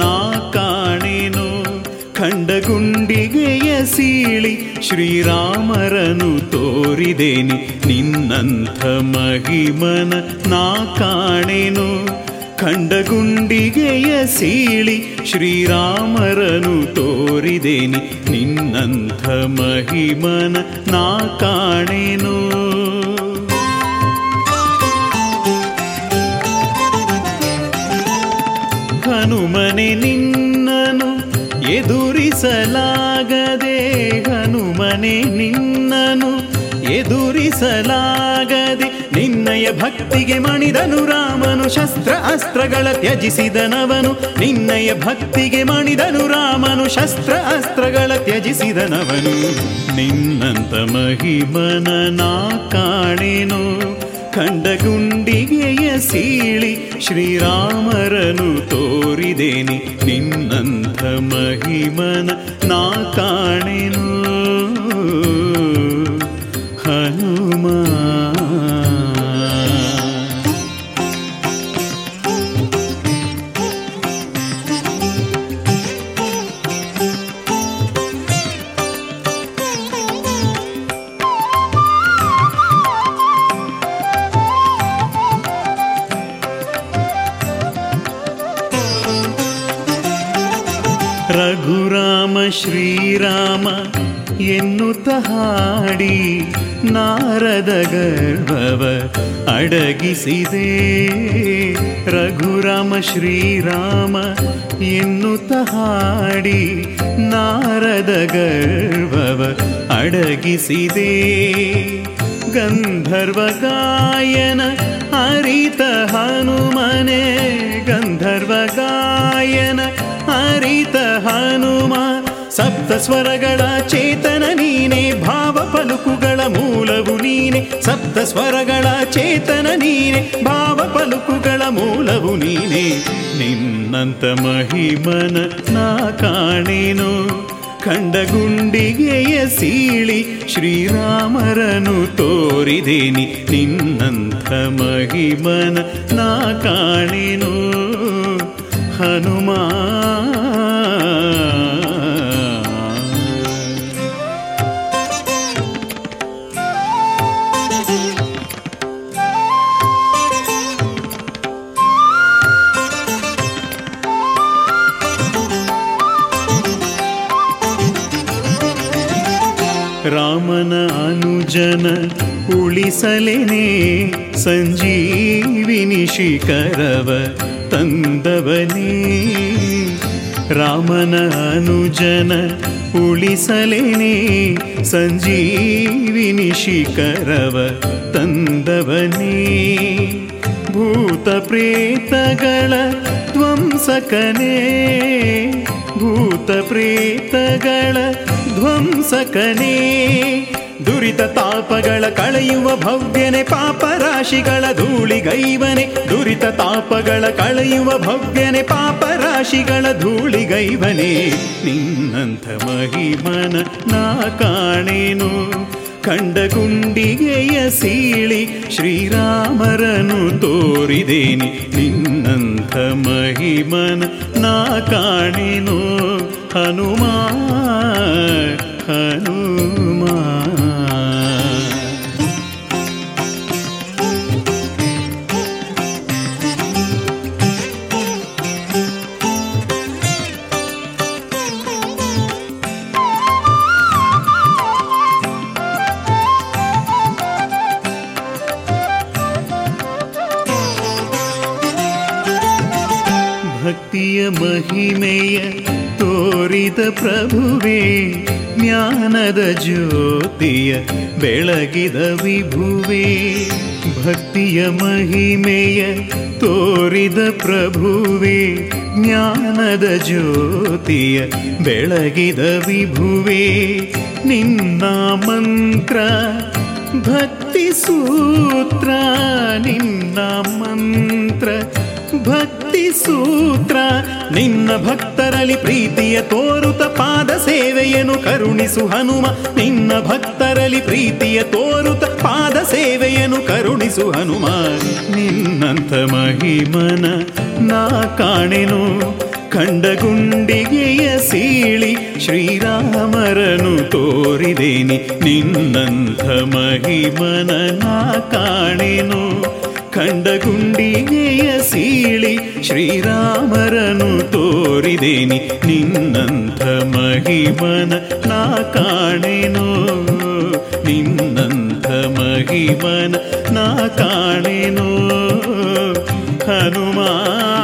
ನಾ ಕಾಣೆನು ಖಂಡಗುಂಡಿಗೆಯ ಸೀಳಿ ಶ್ರೀರಾಮರನು ತೋರಿದೇನಿ ನಿನ್ನಂಥ ಮಹಿಮನ ನಾ ಕಾಣೆನು ಖಂಡಗುಂಡಿಗೆಯ ಸೀಳಿ ಶ್ರೀರಾಮರನು ತೋರಿದೇನಿ ನಿನ್ನಂಥ ಮಹಿಮನ ನಾ ಕಾಣೆನು ಹನುಮನೆ ನಿನ್ನನು ಎದುರಿಸಲಾಗದೆ ಹನುಮನೆ ನಿನ್ನನು ಎದುರಿಸಲಾಗದೆ ನಿನ್ನಯ ಭಕ್ತಿಗೆ ಮಣಿದನು ರಾಮನು ಶಸ್ತ್ರ ಅಸ್ತ್ರಗಳ ತ್ಯಜಿಸಿದನವನು ನಿನ್ನಯ ಭಕ್ತಿಗೆ ಮಣಿದನು ರಾಮನು ಶಸ್ತ್ರ ಅಸ್ತ್ರಗಳ ತ್ಯಜಿಸಿದನವನು ನಿನ್ನಂತ ಮಹಿಮನ ನಾ ಕಾಣೆನು ಖಂಡಗುಂಡಿಗೆಯ ಸೀಳಿ ಶ್ರೀರಾಮರನು ತೋರಿದೇನಿ ನಿನ್ನಂಥ ಮಹಿಮನ ನಾ ಕಾಣೆನು ಹನುಮ ರಘುರಾಮ ಶ್ರೀರಾಮ ಎನ್ನುತ್ತ ಹಾಡಿ ನಾರದ ಗರ್ಭವ ಅಡಗಿಸಿದೆ ರಘುರಾಮ ಶ್ರೀರಾಮ ಎನ್ನುತ್ತ ಹಾಡಿ ನಾರದ ಗರ್ಭವ ಅಡಗಿಸಿದೆ ಗಂಧರ್ವ ಗಾಯನ ಹರಿತ ಹನುಮನೆ ಗಂಧರ್ವ ಗಾಯನ ಹರಿತ ಹನುಮ ಸಪ್ತ ಸ್ವರಗಳ ಚೇತನ ನೀನೆ ಭಾವ ಪಲುಕುಗಳ ಮೂಲವು ನೀನೆ ಸಪ್ತ ಸ್ವರಗಳ ಚೇತನ ನೀನೆ ಭಾವ ಪಲುಕುಗಳ ಮೂಲವು ನೀನೆ ನಿನ್ನಂತ ಮಹಿಮನ ನಾ ಕಾಣೆನು ಖಂಡಗುಂಡಿಗೆಯ ಸೀಳಿ ಶ್ರೀರಾಮರನು ತೋರಿದೇನಿ ನಿನ್ನಂಥ ಮಹಿಮನ ನಾ ಕಾಣೆನು ಹನುಮ ರಾಮನ ಅನುಜನ ಉಳಿಸಲೇನೆ ಸಂಜೀವಿನಿ ಶಿಖರವ ತಂದವನೇ ರಾಮನ ಅನುಜನ ಉಳಿಸಲೇನೆ ಸಂಜೀವಿನಿ ಶಿಖರವ ತಂದವನೇ ಭೂತ ಪ್ರೇತಗಳ ಧ್ವಂಸಕನೇ ಭೂತ ಪ್ರೇತಗಳ ಧ್ವಂಸಕನೇ ದುರಿತ ತಾಪಗಳ ಕಳೆಯುವ ಭವ್ಯನೆ ಪಾಪರಾಶಿಗಳ ಧೂಳಿಗೈವನೆ ದುರಿತ ತಾಪಗಳ ಕಳೆಯುವ ಭವ್ಯನೆ ಪಾಪರಾಶಿಗಳ ಧೂಳಿಗೈವನೆ ನಿನ್ನಂಥ ಮಹಿಮನ ನಾ ಕಾಣೆನು ಖಂಡಗುಂಡಿಗೆಯ ಸೀಳಿ ಶ್ರೀರಾಮರನು ತೋರಿದೇನಿ ನಿನ್ನಂಥ ಮಹಿಮನ ನಾ ಕಾಣೆನು ಹನುಮ ಹನುಮ ಭಕ್ತಿಯ ಮಹಿಮೆಯ ತೋರಿದ ಪ್ರಭುವೇ ಜ್ಞಾನದ ಜ್ಯೋತಿಯ ಬೆಳಗಿದ ವಿಭುವೇ ಭಕ್ತಿಯ ಮಹಿಮೆಯ ತೋರಿದ ಪ್ರಭುವೇ ಜ್ಞಾನದ ಜ್ಯೋತಿಯ ಬೆಳಗಿದ ವಿಭುವೇ ನಿನ್ನ ಮಂತ್ರ ಭಕ್ತಿ ಸೂತ್ರ ನಿನ್ನ ಮಂತ್ರ ಭಕ್ತಿ ಸೂತ್ರ ನಿನ್ನ ಭಕ್ತರಲ್ಲಿ ಪ್ರೀತಿಯ ತೋರುತ ಪಾದ ಸೇವೆಯನ್ನು ಕರುಣಿಸು ಹನುಮ ನಿನ್ನ ಭಕ್ತರಲ್ಲಿ ಪ್ರೀತಿಯ ತೋರುತ ಪಾದ ಸೇವೆಯನ್ನು ಕರುಣಿಸು ಹನುಮ ನಿನ್ನಂಥ ಮಹಿಮನ ನಾ ಕಾಣೆನು ಕಂಡಗುಂಡಿಗೆಯ ಸೀಳಿ ಶ್ರೀರಾಮರನು ತೋರಿದೇನಿ ನಿನ್ನಂಥ ಮಹಿಮನ ನಾ ಕಾಣೆನು ಕಂಡಗುಂಡಿಗೆಯ ಸೀಳಿ ಶ್ರೀರಾಮರನು ತೋರಿದೇನಿ ನಿನ್ನಂಥ ಮಹಿಮನ ನಾ ಕಾಣೆನು ನಿನ್ನಂಥ ಮಹಿಮನ ನಾ ಕಾಣೆನು ಹನುಮಾ